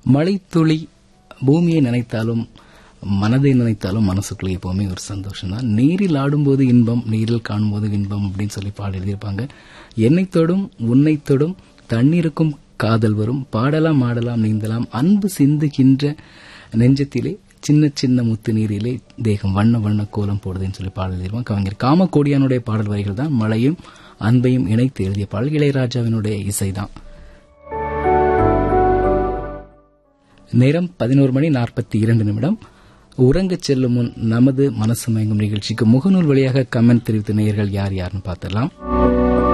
மழைத்துளி பூமியை நினைத்தாலும் மனதை நினைத்தாலும் மனசுக்குள்ள எப்பவுமே ஒரு சந்தோஷம் தான் நீரில் ஆடும்போது இன்பம் நீரில் காணும்போது இன்பம் அப்படின்னு சொல்லி பாடல் எழுதியிருப்பாங்க என்னை தொடும் உன்னை தொடும் தண்ணீருக்கும் காதல் வரும் பாடலாம் ஆடலாம் நீந்தலாம் அன்பு சிந்துகின்ற நெஞ்சத்திலே சின்ன சின்ன முத்து நீரிலே தேகம் வண்ண வண்ண கோலம் போடுதுன்னு சொல்லி பாடல் எழுதியிருப்பாங்க கவிஞர் காமக்கோடியானுடைய பாடல் வரிகள் தான் மழையும் அன்பையும் இணைத்து எழுதிய பாடல் இளையராஜாவினுடைய இசைதான் நேரம் பதினோரு மணி நாற்பத்தி இரண்டு நிமிடம் உறங்கச் செல்லும் முன் நமது மனசு மயங்கும் நிகழ்ச்சிக்கு முகநூல் வழியாக கமெண்ட் தெரிவித்த நேயர்கள் யார் யாருன்னு பார்த்துடலாம்